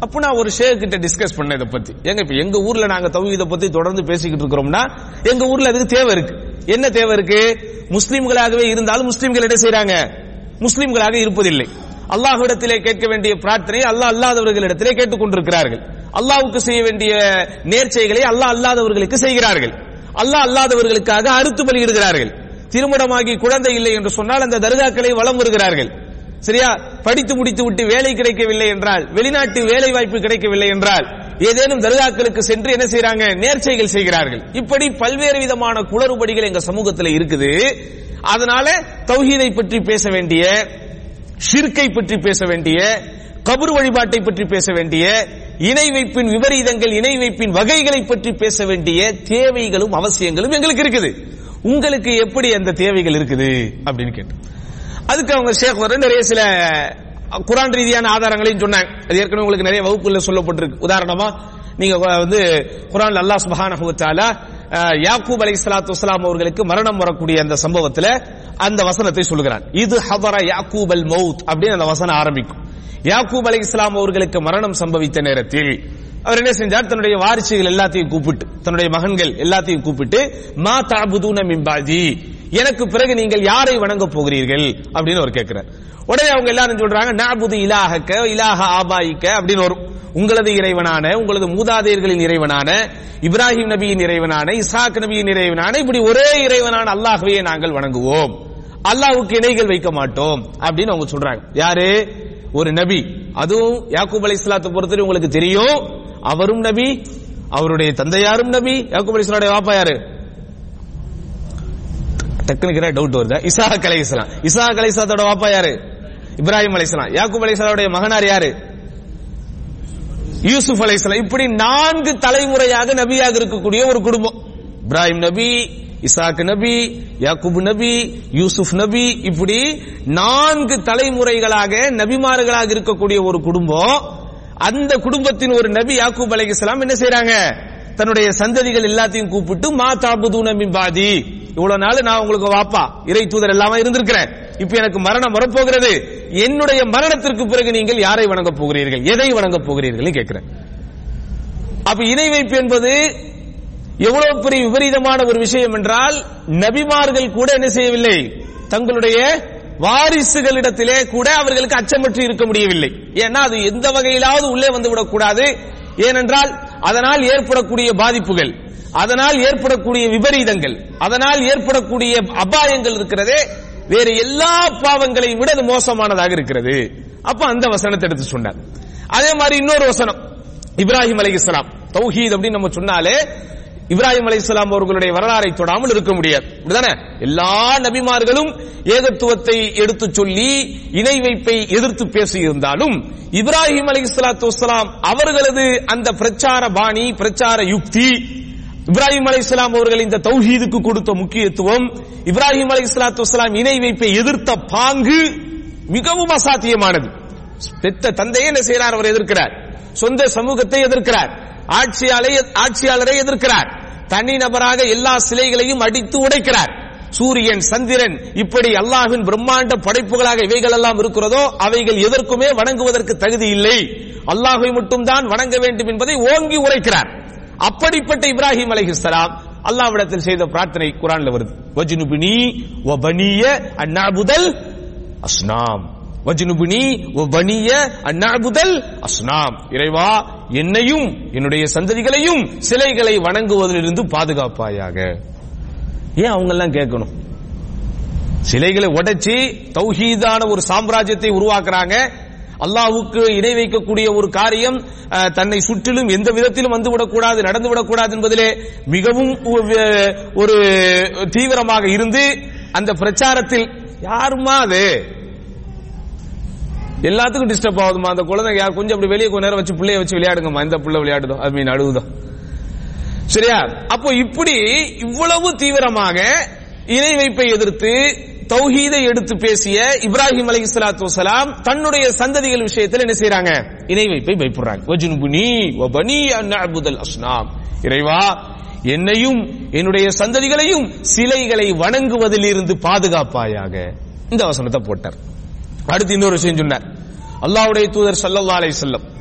அப்ப நான் ஒரு ஷேக் கிட்ட டிஸ்கஸ் பண்ண இதை பத்தி எங்க இப்ப எங்க ஊர்ல நாங்க தௌஹீதை பத்தி தொடர்ந்து பேசிக்கிட்டு இருக்கிறோம்னா எங்க ஊர்ல அதுக்கு தேவை இருக்கு என்ன தேவை இருக்கு முஸ்லிம்களாகவே இருந்தாலும் முஸ்லிம்கள் என்ன செய்றாங்க முஸ்லிம்களாக இருப்பதில்லை அல்லாஹ்விடத்திலே கேட்க வேண்டிய பிரார்த்தனை அல்லாஹ் அல்லாதவர்களிடத்திலே கேட்டுக் கொண்டிருக்கிறார்கள் அல்லாஹ்வுக்கு செய்ய வேண்டிய நேர்ச்சைகளை அல்லாஹ் அல்லாதவர்களுக்கு செய்கிறார்கள் அல்லாஹ் அல்லாதவர்களுக்காக அறுத்து பலியிடுகிறார்கள் திருமணமாகி குழந்தை இல்லை என்று சொன்னால் அந்த தர்காக்களை வலம் வருகிறார்கள் சரியா படித்து முடித்து விட்டு வேலை கிடைக்கவில்லை என்றால் வெளிநாட்டு வேலை வாய்ப்பு கிடைக்கவில்லை என்றால் ஏதேனும் தர்காக்களுக்கு சென்று என்ன செய்றாங்க நேர்ச்சைகள் செய்கிறார்கள் இப்படி பல்வேறு விதமான குளறுபடிகள் எங்க சமூகத்தில் இருக்குது அதனால தௌஹீதை பற்றி பேச வேண்டிய ஷிர்கை பற்றி பேச வேண்டிய கபர் வழிபாட்டை பற்றி பேச வேண்டிய இணை வைப்பின் விபரீதங்கள் இணை வைப்பின் வகைகளை பற்றி பேச வேண்டிய தேவைகளும் அவசியங்களும் எங்களுக்கு இருக்குது உங்களுக்கு எப்படி அந்த தேவைகள் இருக்குது அப்படின்னு கேட்டு அதுக்கு அவங்க ஷேக் வர நிறைய சில குரான் ரீதியான ஆதாரங்களையும் சொன்னாங்க அது ஏற்கனவே உங்களுக்கு நிறைய வகுப்புல சொல்லப்பட்டிருக்கு உதாரணமா நீங்க வந்து குரான் அல்லாஹ் சுப்ஹானஹு வ தஆலா அஹ், யாக்கூப் அலைஹிஸ்ஸலாத்து வஸ்ஸலாம் அவர்களுக்கு மரணம் வரக்கூடிய அந்த சம்பவத்துல அந்த வசனத்தை சொல்லுகிறான் இது ஹவர யாக்கூப் அல் மௌத் அப்படின்னு அந்த வசனம் ஆரம்பிக்கும் யாக்கூப் அலைஹிஸ்ஸலாம் அவர்களுக்கு மரணம் சம்பவித்த நேரத்தில் அவர் என்ன செஞ்சார் தன்னுடைய வாரிசுகள் எல்லாத்தையும் கூப்பிட்டு தன்னுடைய மகன்கள் எல்லாத்தையும் கூப்பிட்டு மா தாபுதூன மின் பாதி எனக்கு பிறகு நீங்கள் யாரை வணங்க போகிறீர்கள் அப்படின்னு அவர் கேட்கிறார் உடனே அவங்க எல்லாரும் சொல்றாங்க நாபுது இலாஹக்க இலாஹ ஆபாயிக்க அப்படின்னு வரும் உங்களது இறைவனான உங்களது மூதாதையர்களின் இறைவனான இப்ராஹிம் நபியின் இறைவனான இஸ்ஹாக் நபியின் இறைவனான இப்படி ஒரே இறைவனான அல்லாஹ்வையே நாங்கள் வணங்குவோம் அல்லாஹ்வுக்கு இணைகள் வைக்க மாட்டோம் அப்படின்னு அவங்க சொல்றாங்க யாரு ஒரு நபி அதுவும் யாக்கூப் அலைஹிஸ்ஸலாத்தை பொறுத்தவரை உங்களுக்கு தெரியும் அவரும் நபி அவருடைய தந்தையாரும் நபி யாக்கூப் அலைஹிஸ்ஸலாமுடைய வாப்பா யாரு டக்குனுக்கு டவுட் வருது இசாஹக் அலைஹிஸ்ஸலாம் இசாஹக் அலைஹிஸ்ஸலாத்தோட வாப்பா யாரு இப்ராஹிம் அலைஹிஸ்ஸலாம் யாக்கூப் அலைஹிஸ்ஸலாமுடைய மகனார் யாரு யூசுப் அலைஹிஸ்ஸலாம் இப்படி நான்கு தலைமுறையாக நபியாக இருக்கக்கூடிய ஒரு குடும்பம் இப்ராஹிம் நபி இசாக் நபி யாக்கூப் நபி யூசுப் நபி இப்படி நான்கு தலைமுறைகளாக நபிமார்களாக இருக்கக்கூடிய ஒரு குடும்பம் அந்த குடும்பத்தின் ஒரு நபி யாக்கூப் அலைஹிஸ்ஸலாம் என்ன செய்றாங்க தன்னுடைய சந்ததிகள் எல்லாத்தையும் கூப்பிட்டு மா தாபுது நபி பாதி இவ்வளவு நாள் நான் உங்களுக்கு வாப்பா இறை தூதர் எல்லாமே இருந்திருக்கிறேன் இப்ப எனக்கு மரணம் வரப்போகிறது என்னுடைய மரணத்திற்கு பிறகு நீங்கள் யாரை வணங்க போகிறீர்கள் எதை வணங்க போகிறீர்கள் கேட்கிறேன் அப்ப இணை வைப்பு என்பது எவ்வளவு பெரிய விபரீதமான ஒரு விஷயம் என்றால் நபிமார்கள் கூட என்ன செய்யவில்லை தங்களுடைய வாரிசுகளிடத்திலே கூட அவர்களுக்கு அச்சமற்று இருக்க முடியவில்லை ஏன்னா அது எந்த வகையிலாவது உள்ளே வந்து விடக்கூடாது ஏனென்றால் அதனால் ஏற்படக்கூடிய பாதிப்புகள் அதனால் ஏற்படக்கூடிய விபரீதங்கள் அதனால் ஏற்படக்கூடிய அபாயங்கள் இருக்கிறதே வேறு எல்லா பாவங்களையும் விட அது மோசமானதாக இருக்கிறது அப்ப அந்த வசனத்தை எடுத்து சொன்னார் அதே மாதிரி இன்னொரு வசனம் இப்ராஹிம் அலைஹிஸ்ஸலாம் தௌஹீத் அப்படின்னு நம்ம சொன்னாலே இப்ராஹிம் அலைஹிஸ்ஸலாம் அவர்களுடைய வரலாறை தொடாமல் இருக்க முடியாது அப்படிதானே எல்லா நபிமார்களும் ஏகத்துவத்தை எடுத்து சொல்லி இணை வைப்பை எதிர்த்து பேசியிருந்தாலும் இப்ராஹிம் அலைஹிஸ்ஸலாத்து வஸ்ஸலாம் அவர்களது அந்த பிரச்சார பாணி பிரச்சார யுக்தி இப்ராஹிம் அலைஹிஸ்ஸலாம் அவர்கள் இந்த தௌஹீதுக்கு கொடுத்த முக்கியத்துவம் இப்ராஹிம் அலைஹிஸ்ஸலாத்து வஸ்ஸலாம் இணை வைப்பை எதிர்த்த பாங்கு மிகவும் அசாத்தியமானது பெத்த தந்தையை என்ன செய்யறார் அவர் எதிர்க்கிறார் சொந்த சமூகத்தை எதிர்க்கிறார் ஆட்சியாளரை ஆட்சியாளரை எதிர்க்கிறார் தனி நபராக எல்லா சிலைகளையும் அடித்து உடைக்கிறார் சூரியன் சந்திரன் இப்படி அல்லாஹ்வின் பிரம்மாண்ட படைப்புகளாக இவைகள் எல்லாம் இருக்கிறதோ அவைகள் எதற்குமே வணங்குவதற்கு தகுதி இல்லை அல்லாஹை மட்டும் தான் வணங்க வேண்டும் என்பதை ஓங்கி உரைக்கிறார் அப்படிப்பட்ட இப்ராஹிம் அலைஹிஸ்ஸலாம் அல்லாஹ்விடத்தில் செய்த பிரார்த்தனை குரான்ல வருது வஜ்னுபினி வ பனிய அந்நாபுதல் அஸ்னாம் வஜ்னுபினி வ பனிய அந்நாபுதல் அஸ்னாம் இறைவா என்னையும் என்னுடைய சந்ததிகளையும் சிலைகளை வணங்குவதிலிருந்து பாதுகாப்பாயாக ஏன் அவங்க எல்லாம் கேட்கணும் சிலைகளை உடைச்சு தௌஹீதான ஒரு சாம்ராஜ்யத்தை உருவாக்குறாங்க அல்லாஹ்வுக்கு இணை வைக்கக்கூடிய ஒரு காரியம் அஹ், தன்னை சுற்றிலும் எந்த விதத்திலும் வந்து விடக்கூடாது நடந்து விடக்கூடாது என்பதிலே மிகவும் ஒ- ஒரு தீவிரமாக இருந்து அந்த பிரச்சாரத்தில் யாருமா அது எல்லாத்துக்கும் டிஸ்டர்ப் ஆகுதுமா அந்த குழந்தை யார் கொஞ்சம் அப்படி வெளியே கொஞ்ச நேரம் வச்சு பிள்ளைய வச்சு விளையாடுங்கம்மா இந்த பிள்ளை விளையாடுதோ அது மீன் அழுகுதோ சரியா அப்போ இப்படி இவ்வளவு தீவிரமாக இணை வைப்பை எதிர்த்து தௌஹீதை எடுத்து பேசிய இப்ராஹிம் அலைஹிஸ்ஸலாத்து வஸலாம் தன்னுடைய சந்ததிகள் விஷயத்தில் என்ன செய்றாங்க இணை வைப்பை பயப்படுறாங்க வஜ்னுபுனி வபனி அன் நஅபுதல் அஸ்னாம் இறைவா என்னையும் என்னுடைய சந்ததிகளையும் சிலைகளை வணங்குவதில் இருந்து பாதுகாப்பாயாக இந்த வசனத்தை போட்டார் அடுத்து இன்னொரு விஷயம் சொன்னார் அல்லாஹ்வுடைய தூதர் ஸல்லல்லாஹு அலைஹி வஸல்லம்